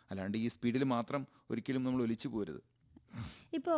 അല്ലാണ്ട് ഈ സ്പീഡിൽ മാത്രം ഒരിക്കലും നമ്മൾ ഒലിച്ചു പോരുത് ഇപ്പോൾ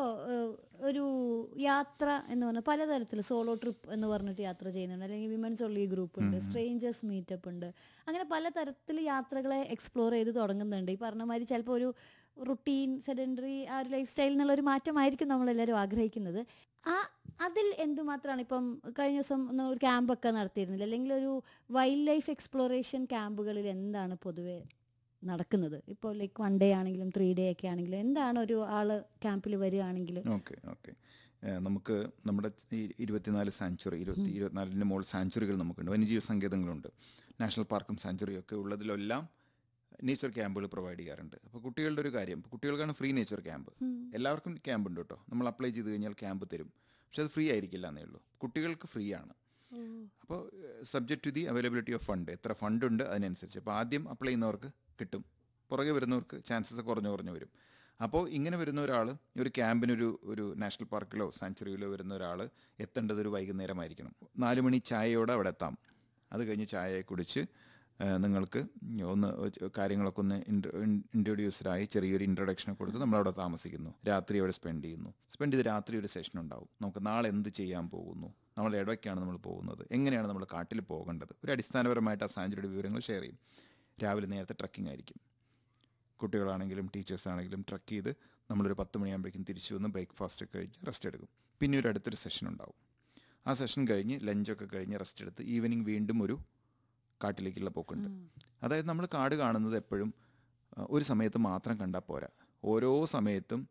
ഒരു യാത്ര എന്ന് പറഞ്ഞാൽ പലതരത്തിൽ സോളോ ട്രിപ്പ് എന്ന് പറഞ്ഞിട്ട് യാത്ര ചെയ്യുന്നുണ്ട് അല്ലെങ്കിൽ വിമൻസ് ഒള്ളി ഗ്രൂപ്പ് ഉണ്ട് സ്ട്രേഞ്ചേഴ്സ് മീറ്റപ്പ് ഉണ്ട് അങ്ങനെ പലതരത്തിൽ യാത്രകളെ എക്സ്പ്ലോർ ചെയ്ത് തുടങ്ങുന്നുണ്ട് ഈ പറഞ്ഞ മാതിരി ചിലപ്പോൾ ഒരു റുട്ടീൻ സെഡൻഡറി ആ ഒരു ലൈഫ് സ്റ്റൈലിൽ നിന്നുള്ള ഒരു മാറ്റമായിരിക്കും നമ്മളെല്ലാവരും ആഗ്രഹിക്കുന്നത് ആ അതിൽ എന്തുമാത്രമാണ് ഇപ്പം കഴിഞ്ഞ ദിവസം ഒന്ന് ഒരു ക്യാമ്പൊക്കെ നടത്തിയിരുന്നില്ല അല്ലെങ്കിൽ ഒരു വൈൽഡ് ലൈഫ് എക്സ്പ്ലോറേഷൻ ക്യാമ്പുകളിൽ എന്താണ് പൊതുവെ നടക്കുന്നത് ഇപ്പോൾ ലൈക്ക് വൺ ഡേ ആണെങ്കിലും ത്രീ ഡേ ഒക്കെ ആണെങ്കിലും എന്താണ് ഒരു ആള് ക്യാമ്പിൽ വരികയാണെങ്കിൽ ഓക്കെ ഓക്കെ നമുക്ക് നമ്മുടെ ഈ ഇരുപത്തിനാല് സാഞ്ചുറി ഇരുപത്തി ഇരുപത്തിനാലിൻ്റെ മുകളിൽ സാഞ്ചുറികൾ നമുക്കുണ്ട് വന്യജീവി സങ്കേതങ്ങളുണ്ട് നാഷണൽ പാർക്കും സാഞ്ചുറിയും ഒക്കെ ഉള്ളതിലെല്ലാം നേച്ചർ ക്യാമ്പുകൾ പ്രൊവൈഡ് ചെയ്യാറുണ്ട് അപ്പോൾ കുട്ടികളുടെ ഒരു കാര്യം ഇപ്പോൾ കുട്ടികൾക്കാണ് ഫ്രീ നേച്ചർ ക്യാമ്പ് എല്ലാവർക്കും ക്യാമ്പ് ഉണ്ട് കേട്ടോ നമ്മൾ അപ്ലൈ ചെയ്ത് കഴിഞ്ഞാൽ ക്യാമ്പ് തരും പക്ഷെ അത് ഫ്രീ ആയിരിക്കില്ല എന്നേ ഉള്ളൂ കുട്ടികൾക്ക് ഫ്രീ ആണ് അപ്പോൾ subject to the availability of fund എത്ര ഫണ്ട് ഉണ്ട് അതിനനുസരിച്ച് അപ്പോൾ ആദ്യം അപ്ലൈ ചെയ്യുന്നവർക്ക് കിട്ടും പുറകെ വരുന്നവർക്ക് ചാൻസസ് കുറഞ്ഞു കുറഞ്ഞു വരും അപ്പോൾ ഇങ്ങനെ വരുന്ന ഒരാൾ ഒരു ക്യാമ്പിനൊരു ഒരു നാഷണൽ പാർക്കിലോ സാഞ്ചുറിയിലോ വരുന്ന ഒരാൾ എത്തേണ്ടത് ഒരു വൈകുന്നേരമായിരിക്കണം നാല് മണി ചായയോടെ അവിടെ എത്താം അത് കഴിഞ്ഞ് ചായ കുടിച്ച് ആ, നിങ്ങൾക്ക് ഒന്ന് കാര്യങ്ങളൊക്കെ ഒന്ന് ഇൻട്രൊഡ്യൂസറായി ചെറിയൊരു ഇൻട്രൊഡക്ഷനെ കൊടുത്ത് നമ്മളവിടെ താമസിക്കുന്നു രാത്രി അവിടെ സ്പെൻഡ് ചെയ്യുന്നു സ്പെൻഡ് ചെയ്ത് രാത്രി ഒരു സെഷൻ ഉണ്ടാവും നമുക്ക് നാളെ എന്ത് ചെയ്യാൻ പോകുന്നു നമ്മൾ ഇടയ്ക്കാണ് നമ്മൾ പോകുന്നത് എങ്ങനെയാണ് നമ്മൾ കാട്ടിൽ പോകേണ്ടത് ഒരു അടിസ്ഥാനപരമായിട്ട് ആ സാഞ്ചുറിയുടെ വിവരങ്ങൾ ഷെയർ ചെയ്യും രാവിലെ നേരത്തെ ട്രക്കിംഗ് ആയിരിക്കും കുട്ടികളാണെങ്കിലും ടീച്ചേഴ്സ് ആണെങ്കിലും ട്രക്ക് ചെയ്ത് നമ്മളൊരു പത്ത് മണിയാകുമ്പോഴേക്കും തിരിച്ചു വന്ന് ബ്രേക്ക്ഫാസ്റ്റ് ഒക്കെ കഴിച്ച് റെസ്റ്റ് എടുക്കും പിന്നെ ഒരു അടുത്തൊരു സെഷൻ ഉണ്ടാവും ആ സെഷൻ കഴിഞ്ഞ് ലഞ്ചൊക്കെ കഴിഞ്ഞ് റെസ്റ്റ് എടുത്ത് ഈവനിങ് വീണ്ടും ഒരു കാട്ടിലേക്കുള്ള പോക്കുണ്ട് അതായത് നമ്മൾ കാട് കാണുന്നത് എപ്പോഴും ആ, ഒരു സമയത്ത് മാത്രം കണ്ടാൽ പോരാ ഓരോ സമയത്തും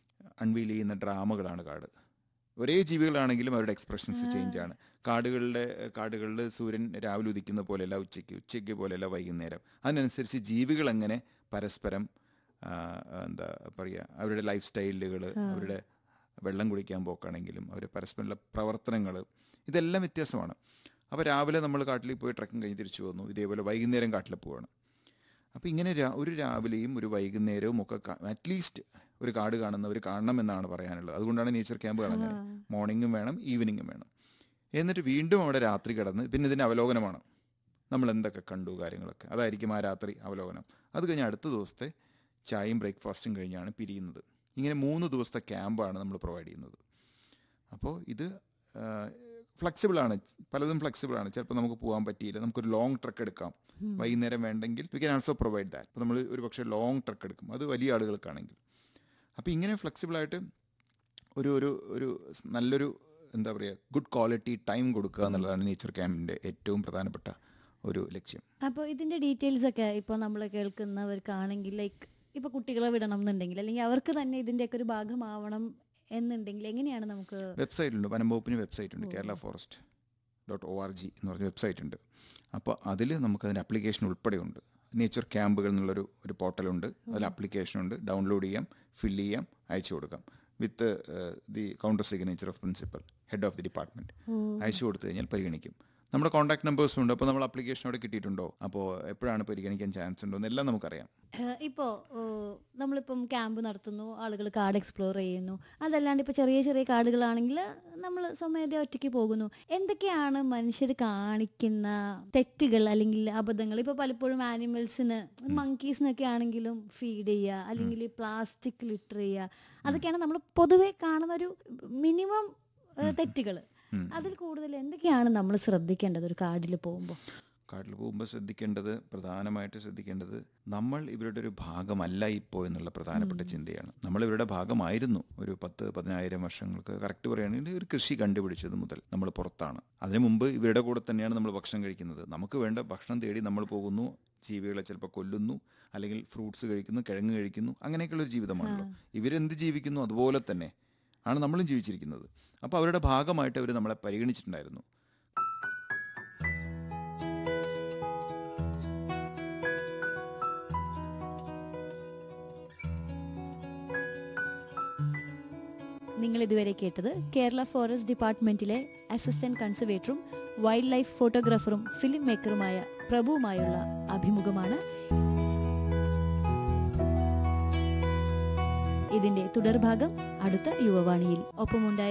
അൺവീൽ ചെയ്യുന്ന ഡ്രാമകളാണ് കാട് ഒരേ ജീവികളാണെങ്കിലും അവരുടെ എക്സ്പ്രഷൻസ് ചേഞ്ച് ആണ് കാടുകളുടെ കാടുകളിൽ സൂര്യൻ രാവിലെ ഉദിക്കുന്ന പോലെയല്ല ഉച്ചയ്ക്ക് ഉച്ചയ്ക്ക് പോലെയല്ല വൈകുന്നേരം അതിനനുസരിച്ച് ജീവികൾ എങ്ങനെ പരസ്പരം ആ, എന്താ പറയുക അവരുടെ ലൈഫ് സ്റ്റൈലുകൾ അവരുടെ വെള്ളം കുടിക്കാൻ പോക്കാണെങ്കിലും അവർ പരസ്പരമുള്ള പ്രവർത്തനങ്ങൾ ഇതെല്ലാം വ്യത്യാസമാണ് അപ്പോൾ രാവിലെ നമ്മൾ കാട്ടിൽ പോയി ട്രക്കിംഗ് കഴിഞ്ഞ് തിരിച്ചു വന്നു ഇതേപോലെ വൈകുന്നേരം കാട്ടിൽ പോവാണ് അപ്പോൾ ഇങ്ങനെ രാ- ഒരു രാവിലെയും ഒരു വൈകുന്നേരവും ഒക്കെ അറ്റ്ലീസ്റ്റ് ഒരു കാട് കാണുന്നവർ കാണണം എന്നാണ് പറയാനുള്ളത് അതുകൊണ്ടാണ് നേച്ചർ ക്യാമ്പ് കാണുന്നത് മോർണിംഗും വേണം ഈവനിങ്ങും വേണം എന്നിട്ട് വീണ്ടും അവിടെ രാത്രി കിടന്ന് പിന്നെ ഇതിൻ്റെ അവലോകനമാണ് നമ്മൾ എന്തൊക്കെ കണ്ടു കാര്യങ്ങളൊക്കെ അതായിരിക്കും ആ രാത്രി അവലോകനം അത് കഴിഞ്ഞ് അടുത്ത ദിവസത്തെ ചായയും ബ്രേക്ക്ഫാസ്റ്റും കഴിഞ്ഞാണ് പിരിയുന്നത് ഇങ്ങനെ മൂന്ന് ദിവസത്തെ ക്യാമ്പാണ് നമ്മൾ പ്രൊവൈഡ് ചെയ്യുന്നത് അപ്പോൾ ഇത് ഫ്ലെക്സിബിൾ ആണ് പലതും ഫ്ലെക്സിബിൾ ആണ് ചിലപ്പോൾ നമുക്ക് പോകാൻ പറ്റിയില്ല നമുക്കൊരു ലോങ് ട്രക്ക് എടുക്കാം വൈകുന്നേരം വേണ്ടെങ്കിൽ we can also provide that അപ്പോൾ നമ്മൾ ഒരു പക്ഷേ ലോങ് ട്രക്ക് എടുക്കും അത് വലിയ ആളുകൾക്കാണെങ്കിൽ അപ്പോൾ ഇങ്ങനെ ഫ്ലെക്സിബിളായിട്ട് ഒരു ഒരു ഒരു സ് നല്ലൊരു എന്താ പറയുക ഗുഡ് ക്വാളിറ്റി ടൈം കൊടുക്കുക എന്നുള്ളതാണ് നേച്ചർ ക്യാമ്പിൻ്റെ ഏറ്റവും പ്രധാനപ്പെട്ട ഒരു ലക്ഷ്യം അപ്പോൾ ഇതിന്റെ ഡീറ്റെയിൽസ് ഒക്കെ ഇപ്പോൾ നമ്മൾ കേൾക്കുന്നവർക്കാണെങ്കിൽ ലൈക്ക് ഇപ്പോൾ കുട്ടികളെ വിടണം എന്നുണ്ടെങ്കിൽ അല്ലെങ്കിൽ അവർക്ക് തന്നെ ഇതിൻ്റെയൊക്കെ ഒരു ഭാഗമാവണം എന്നുണ്ടെങ്കിൽ എങ്ങനെയാണ് നമുക്ക് വെബ്സൈറ്റുണ്ട് വനം വകുപ്പിന് വെബ്സൈറ്റ് ഉണ്ട് Kerala forest dot O R G എന്ന് പറഞ്ഞ വെബ്സൈറ്റ് ഉണ്ട് അപ്പോൾ അതിൽ നമുക്കതിൻ്റെ അപ്ലിക്കേഷൻ ഉൾപ്പെടെ ഉണ്ട് നേച്ചർ ക്യാമ്പുകൾ എന്നുള്ളൊരു ഒരു പോർട്ടലുണ്ട് അതിൽ അപ്ലിക്കേഷൻ ഉണ്ട് ഡൗൺലോഡ് ചെയ്യാം ഫില്ല് ചെയ്യാം അയച്ചു കൊടുക്കാം with the counter signature of principal head of the department അയച്ചു കൊടുത്തു കഴിഞ്ഞാൽ പരിഗണിക്കും നമ്മുടെ കോൺടാക്ട് നമ്പേഴ്സും ഉണ്ട് അപ്പോൾ നമ്മൾ അപ്ലിക്കേഷൻ അവിടെ കിട്ടിയിട്ടുണ്ടോ അപ്പോൾ എപ്പോഴാണ് പരിഗണിക്കാൻ ചാൻസ് ഉണ്ടോ എന്നെല്ലാം നമുക്കറിയാം ഇപ്പോൾ നമ്മളിപ്പം ക്യാമ്പ് നടത്തുന്നു ആളുകൾ കാട് എക്സ്പ്ലോർ ചെയ്യുന്നു അതല്ലാണ്ട് ഇപ്പോൾ ചെറിയ ചെറിയ കാടുകളാണെങ്കിൽ നമ്മൾ സ്വമേധ ഒറ്റയ്ക്ക് പോകുന്നു എന്തൊക്കെയാണ് മനുഷ്യർ കാണിക്കുന്ന തെറ്റുകൾ അല്ലെങ്കിൽ അബദ്ധങ്ങൾ ഇപ്പോൾ പലപ്പോഴും ആനിമൽസിന് മങ്കീസിനൊക്കെ ആണെങ്കിലും ഫീഡ് ചെയ്യുക അല്ലെങ്കിൽ പ്ലാസ്റ്റിക് ലിറ്റർ ചെയ്യുക അതൊക്കെയാണ് നമ്മൾ പൊതുവെ കാണുന്ന ഒരു മിനിമം തെറ്റുകൾ അതിൽ കൂടുതൽ എന്തൊക്കെയാണ് നമ്മൾ ശ്രദ്ധിക്കേണ്ടത് ഒരു കാടിൽ പോകുമ്പോൾ കാട്ടിൽ പോകുമ്പോൾ ശ്രദ്ധിക്കേണ്ടത് പ്രധാനമായിട്ട് ശ്രദ്ധിക്കേണ്ടത് നമ്മൾ ഇവരുടെ ഒരു ഭാഗമല്ല ഇപ്പോൾ എന്നുള്ള പ്രധാനപ്പെട്ട ചിന്തയാണ് നമ്മൾ ഇവരുടെ ഭാഗമായിരുന്നു ഒരു പത്ത് പതിനായിരം വർഷങ്ങൾക്ക് കറക്റ്റ് പറയുകയാണെങ്കിൽ ഒരു കൃഷി കണ്ടുപിടിച്ചത് മുതൽ നമ്മൾ പുറത്താണ് അതിനു മുമ്പ് ഇവരുടെ കൂടെ തന്നെയാണ് നമ്മൾ ഭക്ഷണം കഴിക്കുന്നത് നമുക്ക് വേണ്ട ഭക്ഷണം തേടി നമ്മൾ പോകുന്നു ജീവികളെ ചിലപ്പോൾ കൊല്ലുന്നു അല്ലെങ്കിൽ ഫ്രൂട്ട്സ് കഴിക്കുന്നു കിഴങ്ങ് കഴിക്കുന്നു അങ്ങനെയൊക്കെയുള്ള ഒരു ജീവിതമാണല്ലോ ഇവരെന്ത് ജീവിക്കുന്നു അതുപോലെ തന്നെ ആണ് നമ്മളും ജീവിച്ചിരിക്കുന്നത് അപ്പോൾ അവരുടെ ഭാഗമായിട്ട് അവർ നമ്മളെ പരിഗണിച്ചിട്ടുണ്ടായിരുന്നു നിങ്ങൾ ഇതുവരെ കേട്ടത് കേരള ഫോറസ്റ്റ് ഡിപ്പാർട്ട്മെന്റിലെ അസിസ്റ്റന്റ് കൺസർവേറ്ററും വൈൽഡ് ലൈഫ് ഫോട്ടോഗ്രാഫറും ഫിലിം മേക്കറുമായ പ്രഭുവുമായുള്ള അഭിമുഖമാണ് ഇതിന്റെ തുടർഭാഗം അടുത്ത യുവവാണിയിൽ ഒപ്പമുണ്ടായ